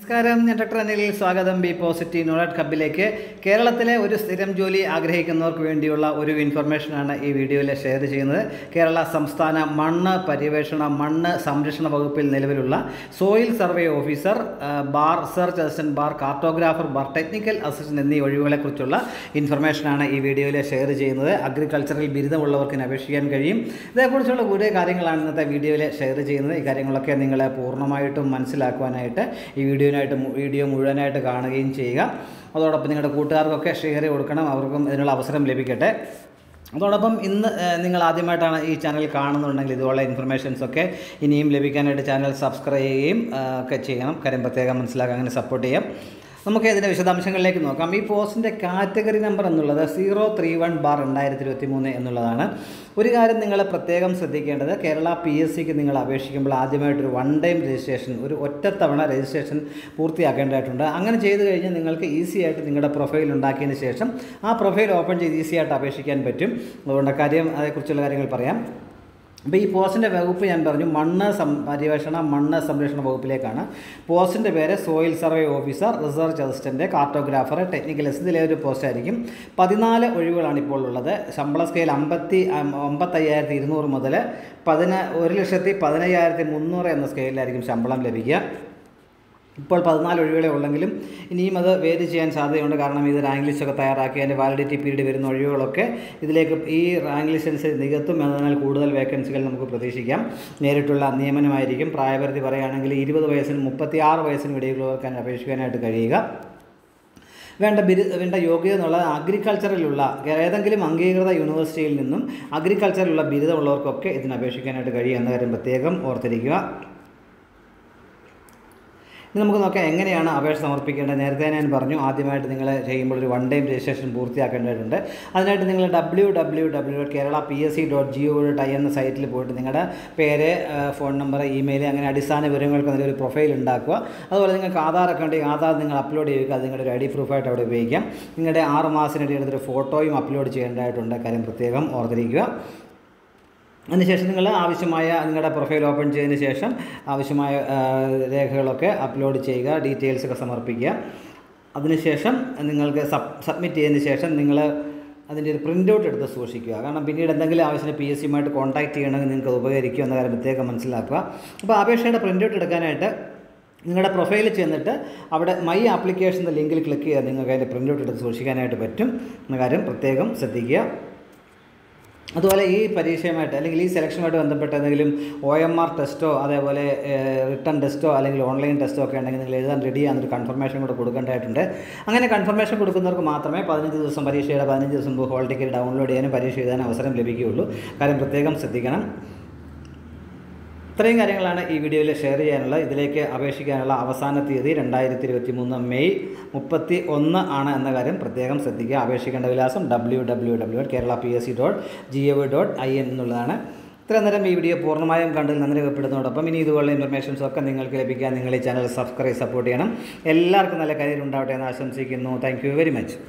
നമസ്കാരം ഞാൻ ഡോക്ടർ അനിലിൽ സ്വാഗതം ബി പോസിറ്റീവ് നോളജ് ഹബിലേക്ക് കേരളത്തിലെ ഒരു സ്ഥിരം ജോലി ആഗ്രഹിക്കുന്നവർക്ക് വേണ്ടിയുള്ള ഒരു ഇൻഫർമേഷനാണ് ഈ വീഡിയോയിൽ ഷെയർ ചെയ്യുന്നത് കേരള സംസ്ഥാന മണ്ണ് പര്യവേഷണ മണ്ണ് സംരക്ഷണ വകുപ്പിൽ നിലവിലുള്ള സോയിൽ സർവേ ഓഫീസർ ആ, bar research assistant bar cartographer bar technical assistant എന്നീ ഒഴിവുകളെക്കുറിച്ചുള്ള ഇൻഫർമേഷനാണ് ഈ വീഡിയോയിൽ ഷെയർ ചെയ്യുന്നത് അഗ്രികൾച്ചറിൽ ബിരുദമുള്ളവർക്ക് ഇതിന് അപേക്ഷിക്കാൻ കഴിയും ഇതേക്കുറിച്ചുള്ള കൂടുതൽ കാര്യങ്ങളാണ് ഇന്നത്തെ വീഡിയോയിൽ ഷെയർ ചെയ്യുന്നത് ഈ കാര്യങ്ങളൊക്കെ നിങ്ങൾ പൂർണ്ണമായിട്ടും മനസ്സിലാക്കുവാനായിട്ട് ഈ വീഡിയോനായിട്ട് മു- വീഡിയോ മുഴുവനായിട്ട് കാണുകയും ചെയ്യുക അതോടൊപ്പം നിങ്ങളുടെ കൂട്ടുകാർക്കൊക്കെ ഷെയർ ചെയ്ത് കൊടുക്കണം അവർക്കും ഇതിനുള്ള അവസരം ലഭിക്കട്ടെ അതോടൊപ്പം ഇന്ന് ഏഹ്, നിങ്ങൾ ആദ്യമായിട്ടാണ് ഈ ചാനൽ കാണുന്നുണ്ടെങ്കിൽ ഇതുപോലുള്ള ഇൻഫർമേഷൻസ് ഒക്കെ ഇനിയും ലഭിക്കാനായിട്ട് ചാനൽ സബ്സ്ക്രൈബ് ചെയ്യുകയും ആ, ഒക്കെ ചെയ്യണം കാര്യം പ്രത്യേകം മനസ്സിലാക്കാൻ അങ്ങനെ സപ്പോർട്ട് ചെയ്യാം നമുക്ക് ഇതിൻ്റെ വിശദാംശങ്ങളിലേക്ക് നോക്കാം ഈ പോസ്റ്റിൻ്റെ കാറ്റഗറി നമ്പർ എന്നുള്ളത് സീറോ ത്രീ വൺ ബാർ രണ്ടായിരത്തി ഇരുപത്തി മൂന്ന് എന്നുള്ളതാണ് ഒരു കാര്യം നിങ്ങൾ പ്രത്യേകം ശ്രദ്ധിക്കേണ്ടത് കേരള പി എസ് സിക്ക് നിങ്ങൾ അപേക്ഷിക്കുമ്പോൾ ആദ്യമായിട്ടൊരു വൺ ടൈം രജിസ്ട്രേഷൻ ഒരു ഒറ്റത്തവണ രജിസ്ട്രേഷൻ പൂർത്തിയാക്കേണ്ടതായിട്ടുണ്ട് അങ്ങനെ ചെയ്ത് കഴിഞ്ഞാൽ നിങ്ങൾക്ക് ഈസി ആയിട്ട് നിങ്ങളുടെ പ്രൊഫൈൽ ഉണ്ടാക്കിയതിന് ശേഷം ആ പ്രൊഫൈൽ ഓപ്പൺ ചെയ്ത് ഈസി ആയിട്ട് അപേക്ഷിക്കാൻ പറ്റും അതുകൊണ്ട് കാര്യം അതേക്കുറിച്ചുള്ള കാര്യങ്ങൾ പറയാം അപ്പോൾ ഈ പോസ്റ്റിൻ്റെ വകുപ്പ് ഞാൻ പറഞ്ഞു മണ്ണ് സം പര്യവേഷണ മണ്ണ് സംരക്ഷണ വകുപ്പിലേക്കാണ് പോസ്റ്റിൻ്റെ പേര് soil survey officer research assistant cartographer technical assist ഇതിലെ ഒരു പോസ്റ്റ് ആയിരിക്കും പതിനാല് ഒഴിവുകളാണ് ഇപ്പോൾ ഉള്ളത് ശമ്പള സ്കെയിൽ അമ്പത്തി അമ്പത്തയ്യായിരത്തി ഇരുന്നൂറ് മുതൽ പതിന ഒരു ലക്ഷത്തി പതിനയ്യായിരത്തി മുന്നൂറ് എന്ന സ്കെയിലായിരിക്കും ശമ്പളം ലഭിക്കുക ഇപ്പോൾ പതിനാല് ഒഴിവുകളെ ഉള്ളെങ്കിലും ഇനിയും അത് വേരി ചെയ്യാൻ സാധ്യതയുണ്ട് കാരണം ഇത് റാങ്ക് ലിസ്റ്റൊക്കെ തയ്യാറാക്കി അതിൻ്റെ വാലിഡിറ്റി പീരീഡ് വരുന്ന ഒഴിവുകളൊക്കെ ഇതിലേക്ക് ഈ റാങ്ക് ലിസ്റ്റ് അനുസരിച്ച് നികത്തും എന്നതിനാൽ കൂടുതൽ വേക്കൻസികൾ നമുക്ക് പ്രതീക്ഷിക്കാം നേരിട്ടുള്ള നിയമനമായിരിക്കും പ്രായപരിധി പറയുകയാണെങ്കിൽ ഇരുപത് വയസ്സിനും മുപ്പത്തിയാറ് വയസ്സിനും ഇടയിലുള്ളവർക്കാണ് അപേക്ഷിക്കാനായിട്ട് കഴിയുക വേണ്ട ബിരു വേണ്ട യോഗ്യത എന്നുള്ളത് അഗ്രികൾച്ചറിലുള്ള ഏതെങ്കിലും അംഗീകൃത യൂണിവേഴ്സിറ്റിയിൽ നിന്നും അഗ്രികൾച്ചറിലുള്ള ബിരുദമുള്ളവർക്കൊക്കെ ഇതിന് അപേക്ഷിക്കാനായിട്ട് കഴിയും എന്ന കാര്യം പ്രത്യേകം ഓർത്തിരിക്കുക ഇനി നമുക്ക് നോക്കാം എങ്ങനെയാണ് അപേക്ഷ സമർപ്പിക്കേണ്ടത് നേരത്തെ ഞാൻ പറഞ്ഞു ആദ്യമായിട്ട് നിങ്ങൾ ചെയ്യുമ്പോൾ ഒരു വൺ ടൈം രജിസ്ട്രേഷൻ പൂർത്തിയാക്കേണ്ടതുണ്ട് അതിനായിട്ട് നിങ്ങൾ W W W Kerala P S C dot G O dot I എന്ന സൈറ്റിൽ പോയിട്ട് നിങ്ങളുടെ പേര് ആ, ഫോൺ നമ്പർ ഇമെയിൽ അങ്ങനെ അടിസ്ഥാന വിവരങ്ങൾക്ക് അതിലൊരു പ്രൊഫൈൽ ഉണ്ടാക്കുക അതുപോലെ നിങ്ങൾക്ക് ആധാർ ഒക്കെ ഉണ്ടെങ്കിൽ ആധാർ നിങ്ങൾ അപ്ലോഡ് ചെയ്യുക അത് നിങ്ങളുടെ ഒരു ഐ ഡി പ്രൂഫായിട്ട് അവിടെ ഉപയോഗിക്കാം നിങ്ങളുടെ ആറ് മാസത്തിനിടെ എടുത്തൊരു ഫോട്ടോയും അപ്ലോഡ് ചെയ്യേണ്ടതായിട്ടുണ്ട് കാര്യം പ്രത്യേകം ഓർത്തിരിക്കുക അതിനുശേഷം നിങ്ങൾ ആവശ്യമായ നിങ്ങളുടെ പ്രൊഫൈൽ ഓപ്പൺ ചെയ്തതിന് ശേഷം ആവശ്യമായ ആ, രേഖകളൊക്കെ അപ്ലോഡ് ചെയ്യുക ഡീറ്റെയിൽസ് ഒക്കെ സമർപ്പിക്കുക അതിനുശേഷം നിങ്ങൾക്ക് സബ് സബ്മിറ്റ് ചെയ്തതിന് ശേഷം നിങ്ങൾ അതിൻ്റെ ഒരു പ്രിൻ്റ് ഔട്ട് എടുത്ത് സൂക്ഷിക്കുക കാരണം പിന്നീട് എന്തെങ്കിലും ആവശ്യത്തിന് പി എസ് സിയുമായിട്ട് കോൺടാക്ട് ചെയ്യണമെങ്കിൽ നിങ്ങൾക്ക് അത് ഉപകരിക്കും എന്ന കാര്യം പ്രത്യേകം മനസ്സിലാക്കുക അപ്പോൾ അപേക്ഷയുടെ പ്രിൻ്റ് ഔട്ട് എടുക്കാനായിട്ട് നിങ്ങളുടെ പ്രൊഫൈലിൽ ചെന്നിട്ട് അവിടെ മൈ ആപ്ലിക്കേഷൻ എന്ന ലിങ്കിൽ ക്ലിക്ക് ചെയ്താൽ നിങ്ങൾക്ക് അതിൻ്റെ പ്രിൻ്റ് ഔട്ട് എടുത്ത് സൂക്ഷിക്കാനായിട്ട് പറ്റും എന്ന കാര്യം പ്രത്യേകം ശ്രദ്ധിക്കുക അതുപോലെ ഈ പരീക്ഷയുമായിട്ട് അല്ലെങ്കിൽ ഈ സെലക്ഷനുമായിട്ട് ബന്ധപ്പെട്ട എന്തെങ്കിലും ഒ എം ആർ ടെസ്റ്റോ അതേപോലെ റിട്ടേൺ ടെസ്റ്റോ അല്ലെങ്കിൽ ഓൺലൈൻ ടെസ്റ്റോ ഒക്കെ ഉണ്ടെങ്കിൽ നിങ്ങൾ എഴുതാൻ റെഡി ആണെന്നൊരു കൺഫർമേഷൻ കൂടെ കൊടുക്കേണ്ടതായിട്ടുണ്ട് അങ്ങനെ കൺഫർമേഷൻ കൊടുക്കുന്നവർക്ക് മാത്രമേ പതിനഞ്ച് ദിവസം പരീക്ഷയുടെ പതിനഞ്ച് ദിവസം മുമ്പ് ഹോൾ ടിക്കറ്റ് ഡൗൺലോഡ് ചെയ്യാനും പരീക്ഷ എഴുതാനും അവസരം ലഭിക്കുകയുള്ളൂ കാര്യം പ്രത്യേകം ശ്രദ്ധിക്കണം ഇത്രയും കാര്യങ്ങളാണ് ഈ വീഡിയോയിൽ ഷെയർ ചെയ്യാനുള്ള ഇതിലേക്ക് അപേക്ഷിക്കാനുള്ള അവസാന തീയതി രണ്ടായിരത്തി ഇരുപത്തി മൂന്ന് മെയ് മുപ്പത്തി ഒന്ന് ആണ് എന്ന കാര്യം പ്രത്യേകം ശ്രദ്ധിക്കുക അപേക്ഷിക്കേണ്ട വിലാസം W W W Kerala P S C dot G O V dot I N എന്നുള്ളതാണ് ഇത്രയും നേരം ഈ വീഡിയോ പൂർണ്ണമായും കണ്ട് നന്ദി രേഖപ്പെടുന്നതോടൊപ്പം ഇനി ഇതുപോലുള്ള ഇൻഫർമേഷൻസ് ഒക്കെ നിങ്ങൾക്ക് ലഭിക്കാൻ നിങ്ങൾ ഈ ചാനൽ സബ്സ്ക്രൈബ് സപ്പോർട്ട് ചെയ്യണം എല്ലാവർക്കും നല്ല കരിയർ ഉണ്ടാവട്ടെ എന്ന് ആശംസിക്കുന്നു താങ്ക് യു വെരി മച്ച്